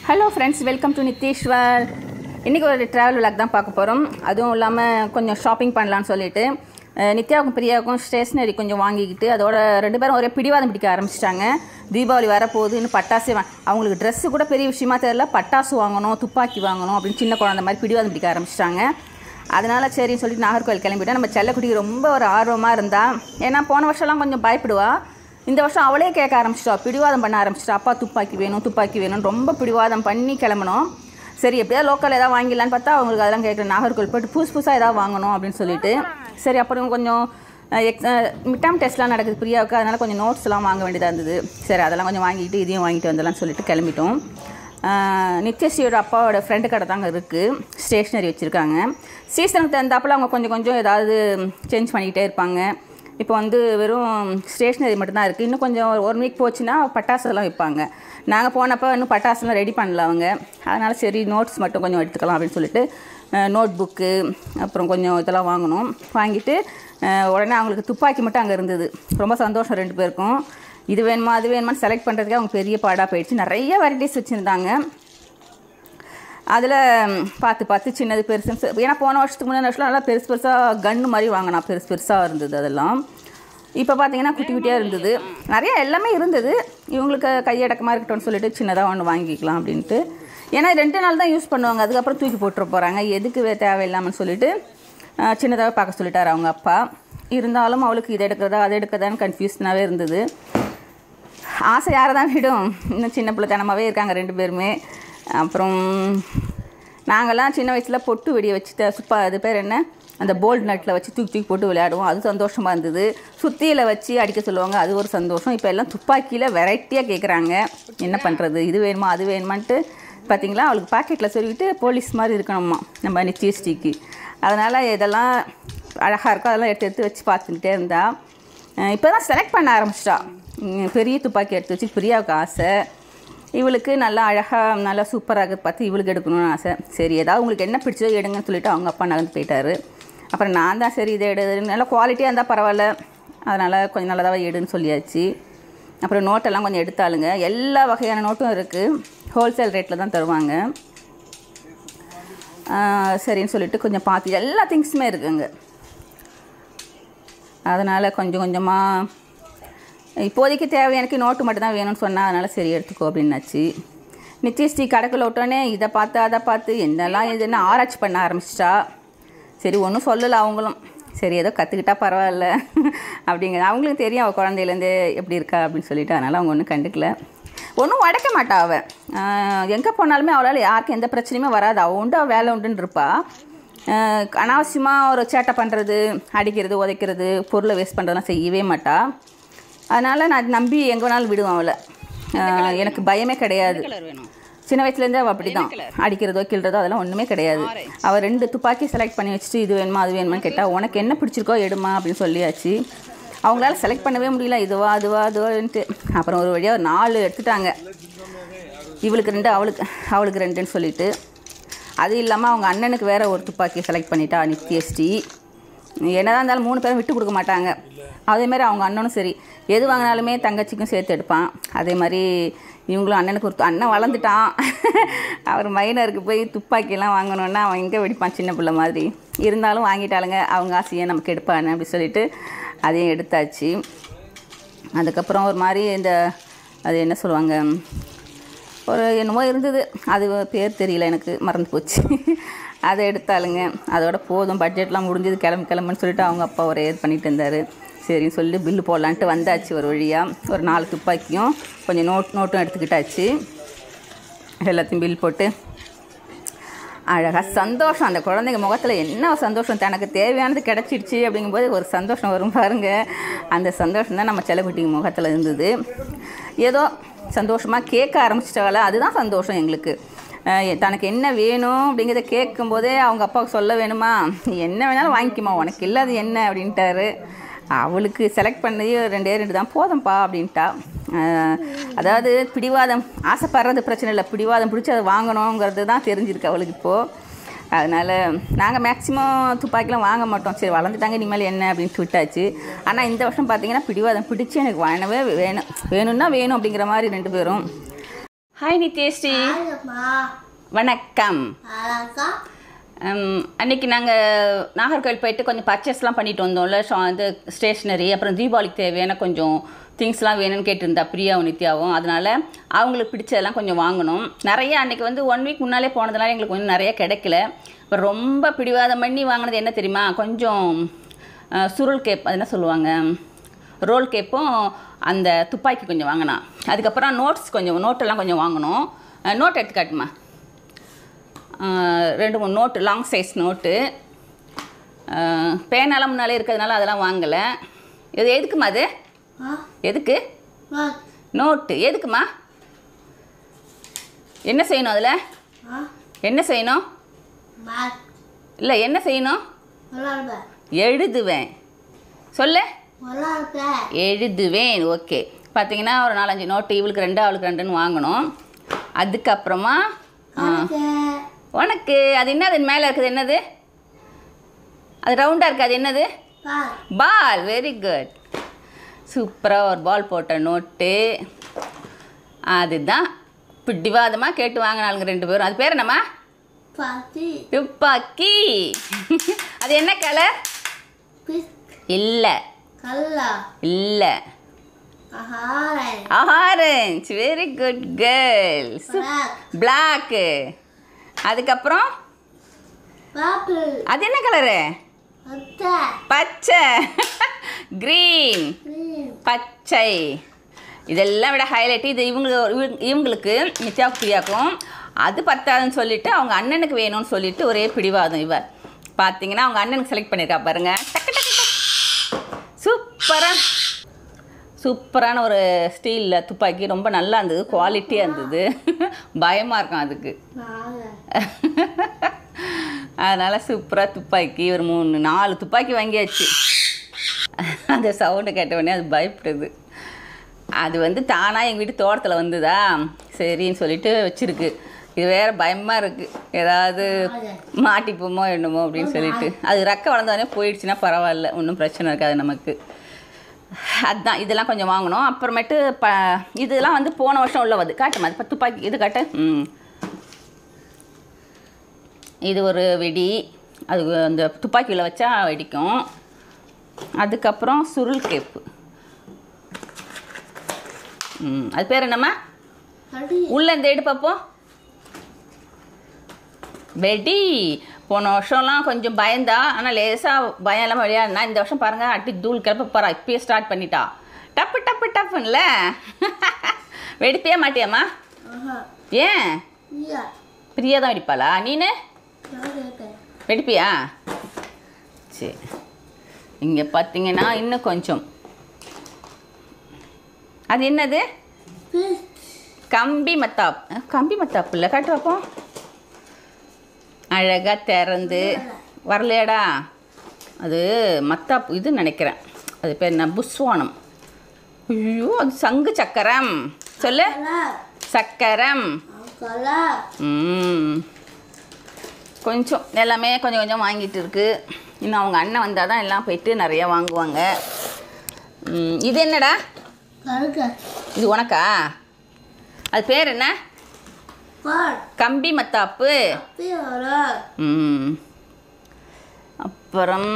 Hello friends welcome to Nitheeswar இன்றைக்கி ஒரு travel vlog தான் பார்க்க போகிறோம் அதுவும் இல்லாமல் கொஞ்சம் ஷாப்பிங் பண்ணலான்னு சொல்லிட்டு அஹ், நித்யாவுக்கும் பிரியாவுக்கும் ஸ்டேஷ்னரி கொஞ்சம் வாங்கிக்கிட்டு அதோட ரெண்டு பேரும் ஒரே பிடிவாதம் பிடிக்க ஆரம்பிச்சிட்டாங்க தீபாவளி வரப்போகுது இன்னும் பட்டாசு வா அவங்களுக்கு ட்ரெஸ்ஸு கூட பெரிய விஷயமா தெரியல பட்டாசு வாங்கணும் துப்பாக்கி வாங்கணும் அப்படின்னு சின்ன குழந்தை மாதிரி பிடிவாதம் பிடிக்க ஆரம்பிச்சிட்டாங்க அதனால் சரின்னு சொல்லிட்டு நாகர்கோவில் கிளம்பிட்டேன் நம்ம செல்லக்குட்டிக்கு ரொம்ப ஒரு ஆர்வமாக இருந்தா ஏன்னா போன வருஷம்லாம் கொஞ்சம் பயப்படுவா இந்த வருஷம் அவளே கேட்க ஆரம்பிச்சிட்டா பிடிவாதம் பண்ண ஆரம்பிச்சிட்டா அப்பா துப்பாக்கி வேணும் துப்பாக்கி வேணும்னு ரொம்ப பிடிவாதம் பண்ணி கிளம்பணும் சரி எப்படியாவது லோக்கல் ஏதாவது வாங்கிடலான்னு பார்த்தா அவங்களுக்கு அதெல்லாம் கேட்குறேன் நாகர்கோவில் போய்ட்டு புதுசு புதுசாக ஏதாவது வாங்கணும் அப்படின்னு சொல்லிட்டு சரி அப்புறம் கொஞ்சம் எக்ஸ் மிட்டாம் டெஸ்ட்லாம் நடக்குது பிரியாவுக்கு அதனால் கொஞ்சம் நோட்ஸ்லாம் வாங்க வேண்டியதாக இருந்தது சரி அதெல்லாம் கொஞ்சம் வாங்கிட்டு இதையும் வாங்கிட்டு வந்துடலாம்னு சொல்லிட்டு கிளம்பிட்டோம் ஆஹ் நித்யஸ்ரீயோட அப்பாவோட ஃப்ரெண்டு கடை தாங்க இருக்குது ஸ்டேஷ்னரி வச்சுருக்காங்க சீசனுக்கு தகுந்தாப்பில் அவங்க கொஞ்சம் கொஞ்சம் ஏதாவது சேஞ்ச் பண்ணிக்கிட்டே இருப்பாங்க இப்போ வந்து வெறும் ஸ்டேஷ்னரி மட்டும்தான் இருக்குது இன்னும் கொஞ்சம் ஒரு வீக் போச்சுன்னா பட்டாசுலாம் வைப்பாங்க நாங்கள் போனப்போ இன்னும் பட்டாசுலாம் ரெடி பண்ணல அவங்க அதனால் சரி நோட்ஸ் மட்டும் கொஞ்சம் எடுத்துக்கலாம் அப்படின்னு சொல்லிட்டு நோட் புக்கு அப்புறம் கொஞ்சம் இதெல்லாம் வாங்கணும் வாங்கிட்டு அஹ், உடனே அவங்களுக்கு துப்பாக்கி மட்டும் அங்கே இருந்தது ரொம்ப சந்தோஷம் ரெண்டு பேருக்கும் இது வேணுமா அது வேணுமான்னு செலக்ட் பண்ணுறதுக்கே அவங்க பெரிய பாடாக போயிடுச்சு நிறைய வெரைட்டிஸ் வச்சுருந்தாங்க அதில் பார்த்து பார்த்து சின்னது பெருசு ஏன்னா போன வருஷத்துக்கு முன்னாடி வருஷம் நல்லா பெருசு பெருசாக கன்று மாதிரி வாங்கினா பெருசு பெருசாக இருந்தது அதெல்லாம் இப்போ பார்த்தீங்கன்னா குட்டி குட்டியாக இருந்தது நிறைய எல்லாமே இருந்தது இவங்களுக்கு கையடக்கமாக இருக்கட்டும்னு சொல்லிட்டு சின்னதாக ஒன்று வாங்கிக்கலாம் அப்படின்ட்டு ஏன்னா ரெண்டு நாள் தான் யூஸ் பண்ணுவாங்க அதுக்கப்புறம் தூக்கி போட்டுற போகிறாங்க எதுக்கு வே- தேவையில்லாமல் சொல்லிட்டு சின்னதாக பார்க்க சொல்லிட்டார் அவங்க அப்பா இருந்தாலும் அவளுக்கு இதை எடுக்கிறதா அதை எடுக்கிறதான்னு கன்ஃபியூஷனாகவே இருந்தது ஆசை யாரை தான் விடும் இன்னும் சின்ன பிள்ளைத்தனமாகவே இருக்காங்க ரெண்டு பேருமே அப்புறம் நாங்கள்லாம் சின்ன வயசில் பொட்டு வெடியை வச்சு த- சுப்பா அது பேர் என்ன அந்த போல்ட் நட்டில் வச்சு தூக்கி தூக்கி போட்டு விளையாடுவோம் அது சந்தோஷமாக இருந்தது சுத்தியில் வச்சு அடிக்க சொல்லுவாங்க அது ஒரு சந்தோஷம் இப்போ எல்லாம் துப்பாக்கியில் வெரைட்டியாக கேட்குறாங்க என்ன பண்ணுறது இது வேணுமா அது வேணுமான்ட்டு பார்த்தீங்களா அவளுக்கு பாக்கெட்டில் சொல்லிவிட்டு போலீஸ் மாதிரி இருக்கணுமா நம்ம நிச்சயஸ்டிக்கு அதனால் இதெல்லாம் அழகாக இருக்கோ அதெல்லாம் எடுத்து எடுத்து வச்சு பார்த்துக்கிட்டே இருந்தா இப்போ தான் செலக்ட் பண்ண ஆரம்பிச்சிட்டா உம், பெரிய துப்பாக்கி எடுத்து வச்சு பிரியாவுக்கு ஆசை இவளுக்கு நல்லா அழகாக நல்லா சூப்பராக பார்த்து இவளுக்கு எடுக்கணும்னு ஆசை சரி ஏதாவது உங்களுக்கு என்ன பிடிச்சதோ எடுங்கன்னு சொல்லிட்டு அவங்க அப்பா நகர்ந்து போயிட்டாரு அப்புறம் நான் தான் சரி இதை எடு நல்லா குவாலிட்டியாக இருந்தால் பரவாயில்ல அதனால் கொஞ்சம் நல்லதாக எடுன்னு சொல்லியாச்சு அப்புறம் நோட்டெல்லாம் கொஞ்சம் எடுத்தாளுங்க எல்லா வகையான நோட்டும் இருக்குது ஹோல்சேல் ரேட்டில் தான் தருவாங்க ஆஹ் சரின்னு சொல்லிட்டு கொஞ்சம் பார்த்து எல்லா திங்ஸுமே இருக்குங்க அதனால் கொஞ்சம் கொஞ்சமாக இப்போதைக்கு தேவை எனக்கு நோட்டு மட்டும் தான் வேணும்னு சொன்னால் அதனால் சரி எடுத்துக்கோ அப்படின்னாச்சு நித்யஸ்ரீ கடைக்குள்ள விட்டோன்னே இதை பார்த்து அதை பார்த்து என்னெல்லாம் இதுன்னு ஆராய்ச்சி பண்ண ஆரம்பிச்சிட்டா சரி ஒன்றும் சொல்லலை அவங்களும் சரி ஏதோ கற்றுக்கிட்டா பரவாயில்ல அப்படிங்கிற அவங்களுக்கும் தெரியும் அவள் குழந்தையிலேருந்தே எப்படி இருக்கா அப்படின்னு சொல்லிட்டு அதனால் அவங்க ஒன்றும் கண்டுக்கல ஒன்றும் உடைக்க மாட்டா அவள் எங்கே போனாலுமே அவளால் யாருக்கும் எந்த பிரச்சனையுமே வராது அவள் உண்டு அவள் வேலை உண்டுன்னு இருப்பா அஹ் அனாவசியமாக ஒரு சேட்டை பண்ணுறது அடிக்கிறது உதைக்கிறது பொருளை வேஸ்ட் பண்ணுறதெல்லாம் செய்யவே மாட்டா அதனால் நான் நம்பி எங்கே வேணாலும் விடுவேன் அவளை அஹ் எனக்கு பயமே கிடையாது சின்ன வயசுலேருந்தே அவள் அப்படி தான் அடிக்கிறதோ கிள்றதோ அதெல்லாம் ஒன்றுமே கிடையாது அவள் ரெண்டு துப்பாக்கி செலக்ட் பண்ணி வச்சுட்டு இது வேணுமா அது வேணுமான்னு கேட்டால் உனக்கு என்ன பிடிச்சிருக்கோ எடுமா அப்படின்னு சொல்லியாச்சு அவங்களால செலக்ட் பண்ணவே முடியல இதுவா அதுவா அதுவான்ட்டு அப்புறம் ஒரு வழியாக ஒரு நாலு எடுத்துட்டாங்க இவளுக்கு ரெண்டு அவளுக்கு அவளுக்கு ரெண்டுன்னு சொல்லிட்டு அது இல்லாமல் அவங்க அண்ணனுக்கு வேற ஒரு துப்பாக்கி செலக்ட் பண்ணிட்டா நித்யஸ்ரீ என்னதான் இருந்தாலும் மூணு பேரும் விட்டு கொடுக்க மாட்டாங்க அதே மாதிரி அவங்க அண்ணனும் சரி எது வாங்கினாலுமே தங்கச்சிக்கும் சேர்த்து எடுப்பான் அதே மாதிரி இவங்களும் அண்ணனுக்கு ஒரு து- அண்ணன் வளர்ந்துட்டான் அவர் மைனருக்கு போய் துப்பாக்கிலாம் வாங்கணுன்னா அவன் எங்கே வெடிப்பான் சின்ன பிள்ளை மாதிரி இருந்தாலும் வாங்கிட்டாளுங்க அவங்க ஆசையை நமக்கு எடுப்பான்னு அப்படி சொல்லிட்டு அதையும் எடுத்தாச்சு அதுக்கப்புறம் ஒரு மாதிரி இந்த அது என்ன சொல்லுவாங்க ஒரு என்னமோ இருந்தது அது பேர் தெரியல எனக்கு மறந்து போச்சு அதை எடுத்தாளுங்க அதோட போதும் பட்ஜெட்லாம் முடிஞ்சது கிளம்பு கிளம்புன்னு சொல்லிட்டு அவங்க அப்பா ஒரே இது பண்ணிட்டு இருந்தார் சரின்னு சொல்லி பில்லு போடலான்ட்டு வந்தாச்சு ஒரு வழியாக ஒரு நாலு துப்பாக்கியும் கொஞ்சம் நோட் நோட்டும் எடுத்துக்கிட்டாச்சு எல்லாத்தையும் பில் போட்டு அழகாக சந்தோஷம் அந்த குழந்தைங்க முகத்தில் என்ன ஒரு சந்தோஷம் தனக்கு தேவையானது கிடச்சிடுச்சு அப்படிங்கும்போது ஒரு சந்தோஷம் வரும் பாருங்க அந்த சந்தோஷம் தான் நம்ம செல்லக்குட்டிங்க முகத்தில் இருந்தது ஏதோ சந்தோஷமாக கேட்க ஆரம்பிச்சிட்டால அதுதான் சந்தோஷம் எங்களுக்கு அஹ் தனக்கு என்ன வேணும் அப்படிங்கிறத கேட்கும்போதே அவங்க அப்பாவுக்கு சொல்ல வேணுமா நீ என்ன வேணாலும் வாங்கிக்குமா உனக்கு இல்லாது என்ன அப்படின்ட்டாரு அவளுக்கு செலக்ட் பண்ணது ரெண்டே ரெண்டு தான் போதும்ப்பா அப்படின்ட்டா அஹ் அதாவது பிடிவாதம் ஆசைப்படுறது பிரச்சனை இல்லை பிடிவாதம் பிடிச்சி அதை வாங்கணுங்கிறது தான் தெரிஞ்சிருக்கு அவளுக்கு இப்போது அதனால் நாங்கள் மேக்ஸிமம் துப்பாக்கிலாம் வாங்க மாட்டோம் சரி வளர்ந்துட்டாங்க இனிமேல் என்ன அப்படின்னு விட்டாச்சு ஆனால் இந்த வருஷம் பார்த்தீங்கன்னா பிடிவாதம் பிடிச்சி எனக்கு வேணவே வேணும் வேணும்னா வேணும் அப்படிங்கிற மாதிரி ரெண்டு பேரும் ஹாய் நித்யஸ்ரீ ஆயம்மா வணக்கம் அழகா உம், அன்னைக்கு நாங்கள் நாகர்கோவில் போயிட்டு கொஞ்சம் பர்ச்சேஸ்லாம் பண்ணிட்டு வந்தோம்ல ஷா இது ஸ்டேஷ்னரி அப்புறம் தீபாவளிக்கு தேவையான கொஞ்சம் திங்ஸ்லாம் வேணும்னு கேட்டிருந்தா பிரியாவும் நித்யாவும் அதனால் அவங்களுக்கு பிடிச்சதெல்லாம் கொஞ்சம் வாங்கணும் நிறைய அன்னைக்கு வந்து ஒன் வீக் முன்னாலே போனதுனால எங்களுக்கு கொஞ்சம் நிறைய கிடைக்கல இப்போ ரொம்ப பிடிவாதம் பண்ணி வாங்கினது என்ன தெரியுமா கொஞ்சம் அஹ், சுருள் கேப் அது என்ன சொல்லுவாங்க ரோல் கேப்பும் அந்த துப்பாக்கி கொஞ்சம் வாங்கினா அதுக்கப்புறம் நோட்ஸ் கொஞ்சம் நோட்டெல்லாம் கொஞ்சம் வாங்கணும் நோட் எடுத்து காட்டுமா ஆஹ் ரெண்டு மூணு நோட்டு லாங் சைஸ் நோட்டு ஆஹ் பேனாலாம் முன்னாலே இருக்கிறதுனால அதெல்லாம் வாங்கலை இது எதுக்குமா அது ஆ எதுக்கு வா நோட்டு எதுக்குமா என்ன செய்யணும் அதில் ஆ என்ன செய்யணும் மா இல்லை என்ன செய்யணும் விளாடுவ எழுதுவேன் சொல்லு விளாடுவ எழுதுவேன் ஓகே பார்த்தீங்கன்னா ஒரு நாலஞ்சு நோட்டு இவளுக்கு ரெண்டு அவளுக்கு ரெண்டுன்னு வாங்கணும் அதுக்கப்புறமா ஆ, கணக்கு உனக்கு அது என்னது மேலே இருக்குது என்னது அது ரவுண்டாக இருக்குது அது என்னது பா பால் வெரி குட் சூப்பராக ஒரு பால் போட்ட நோட்டு அதுதான் பிடிவாதமாக கேட்டு வாங்கினாளுங்க ரெண்டு பேரும் அது பேர் என்னம்மா பாத்தி துப்பாக்கி அது என்ன கலர் பிஸ் இல்லை கல்லா இல்லை ஆஹாரை orange very good girls black black அதுக்கப்புறம் பாப்பிள் அது என்ன கலரு அத்தை பச்சை க்ரீன் கிரீன் பச்சை இதெல்லாம் விட ஹைலைட் இது இவங்களுக்கு இவங்க- இவங்களுக்கு நித்யா பிரியாக்கும் அது பத்தாதுன்னு சொல்லிட்டு அவங்க அண்ணனுக்கு வேணும்னு சொல்லிட்டு ஒரே பிடிவாதம் இவ பார்த்தீங்கன்னா அவங்க அண்ணனுக்கு செலக்ட் பண்ணியிருக்கா பாருங்க டக்கு டக்கு டக்கு. சூப்பரா சூப்பரான ஒரு ஸ்டீலில் துப்பாக்கி ரொம்ப நல்லா இருந்தது குவாலிட்டியாக இருந்தது பயமாக இருக்கும் அதுக்கு நாலு அதனால் சூப்பராக துப்பாக்கி ஒரு மூணு நாலு துப்பாக்கி வாங்கியாச்சு அந்த சவுண்டு கேட்ட உடனே அது பயப்படுது அது வந்து தானாக எங்கள் வீட்டு தோட்டத்தில் வந்ததா சரின்னு சொல்லிட்டு வச்சுருக்கு இது வேற பயமாக இருக்குது ஏதாவது மாட்டிப்போமோ என்னமோ அப்படின்னு சொல்லிட்டு அது ரெக்க வளர்ந்தோடனே போயிடுச்சுன்னா பரவாயில்ல ஒன்றும் பிரச்சனை இருக்காது நமக்கு அதுதான் இதெல்லாம் கொஞ்சம் வாங்கணும் அப்புறமேட்டு ப இதெல்லாம் வந்து போன வருஷம் உள்ள வந்து காட்டுமா அது துப்பாக்கி இது காட்டு ம் இது ஒரு வெடி அது அந்த துப்பாக்கியில் வச்சா வெடிக்கும் அதுக்கப்புறம் சுருள் கேப்பு ம் அது பேர் என்னம்மா அடி உள்ள இந்த எடு பார்ப்போம் வெடி போன வருஷம்லாம் கொஞ்சம் பயந்தா ஆனால் லேசாக பயம் இல்லாமல் விளையாடினா இந்த வருஷம் பாருங்கள் அட்டி தூள் கிளப்ப போகிறா இப்பயே ஸ்டார்ட் பண்ணிட்டா டப்பு டப்பு டப்புன்னுல வெடிப்பியா மாட்டியாம்மா ஆஹா ஏன் ஐயா பிரியா தான் வெடிப்பாளா நீனு நான் கேட்கறேன் வெடிப்பியா சரி இங்கே பார்த்தீங்கன்னா இன்னும் கொஞ்சம் அது என்னது பிஸ் கம்பி மத்தாப் அஹ், கம்பி மத்தாப்பு இல்லை காட்டு பார்ப்போம் அழகாக திறந்து வரலையாடா அது மத்தாப்பு இது நினைக்கிறேன் அது பேர் என்ன புஸ்வானம் ஐயோ அது சங்கு சக்கரம் சொல்லு கலர் சக்கரம் கலர் ம் கொஞ்சம் எல்லாமே கொஞ்சம் கொஞ்சம் வாங்கிட்டு இருக்கு இன்னும் அவங்க அண்ணன் வந்தால் தான் எல்லாம் போயிட்டு நிறைய வாங்குவாங்க ம், இது என்னடா கருக்க இது உனக்கா அது பேர் என்ன பால் கம்பி மத்தாப்பு அப்படி வரும் ம் அப்புறம்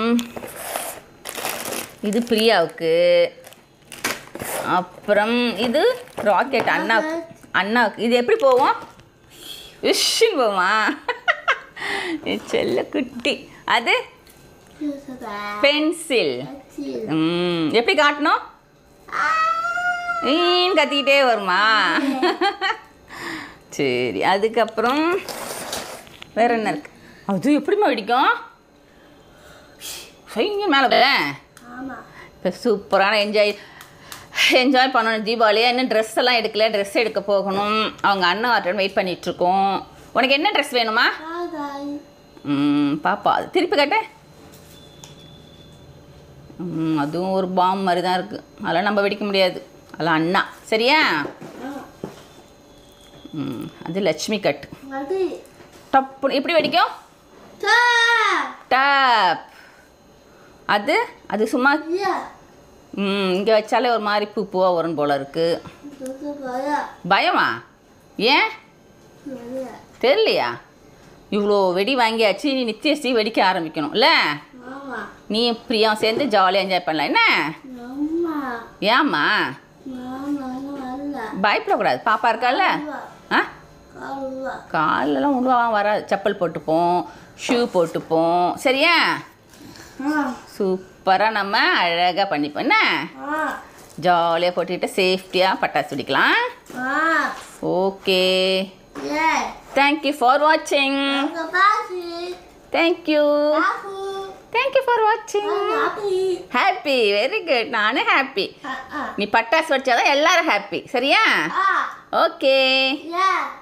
இது பிரியாவுக்கு அப்புறம் இது ராக்கெட் அண்ணாவுக்கு அண்ணாவுக்கு இது எப்படி போவோம் விஷின்னு போமா என் செல்ல குட்டி அது பென்சில் ம் எப்படி காட்டணும் ஈன்னு கத்திக்கிட்டே வருமா சரி அதுக்கப்புறம் வேற என்ன இருக்கு அது எப்படிம்மா வெடிக்கும் செய்யுங்க மேலே ஆமா இப்போ சூப்பரான என்ஜாய் என்ஜாய் பண்ணணும் தீபாவளியாக இன்னும் ட்ரெஸ் எல்லாம் எடுக்கல ட்ரெஸ் எடுக்க போகணும் அவங்க அண்ணன் வரட்டும் வெயிட் பண்ணிகிட்ருக்கோம் உனக்கு என்ன ட்ரெஸ் வேணுமா பாய் ம் பாப்பா அது திருப்பி காட்டு ம் அதுவும் ஒரு பாம் மாதிரி தான் இருக்குது அதெல்லாம் நம்ம வெடிக்க முடியாது அதெல்லாம் அண்ணா சரியா ம் அது லட்சுமி கட் அது டப்பு எப்படி வெடிக்கும் தா டேப் அது அது சும்மா ஐயா ம் இங்கே வச்சாலே ஒரு மாதிரி பூ பூவாக வரும் போல இருக்குது துக்கு போயா பயமா ஏன் தெரியல தெரியலையா இவ்வளோ வெடி வாங்கியாச்சு நீ நித்தியஸ்ரீ வெடிக்க ஆரம்பிக்கணும்ல ஆமா நீ பிரியாவும் சேர்ந்து ஜாலியாக என்ஜாய் பண்ணலாம் என்ன அம்மா ஏம்மா மாமா வரல பயப்படக்கூடாது பாப்பா இருக்கால ஆ காலுவா காலெல்லாம் உழுவாலாம் வராது செப்பல் போட்டுப்போம் ஷூ போட்டுப்போம் சரியா ஆ சூப்பராக நம்ம அழகாக பண்ணிப்போம் என்ன ஆ ஜாலியாக போட்டுக்கிட்டு சேஃப்டியாக பட்டாசு வெடிக்கலாம் ஆ ஓகே ஏ தேங்க்யூ ஃபார் வாட்சிங் அங்க பாசி தேங்க்யூ பாப்பு தேங்க்யூ ஃபார் வாட்சிங் பாப்பி ஹாப்பி வெரி குட் நானும் ஹாப்பி ஆ ஆ நீ பட்டாசு வச்சாதான் எல்லாரும் ஹாப்பி சரியா ஆ ஓகே ஏ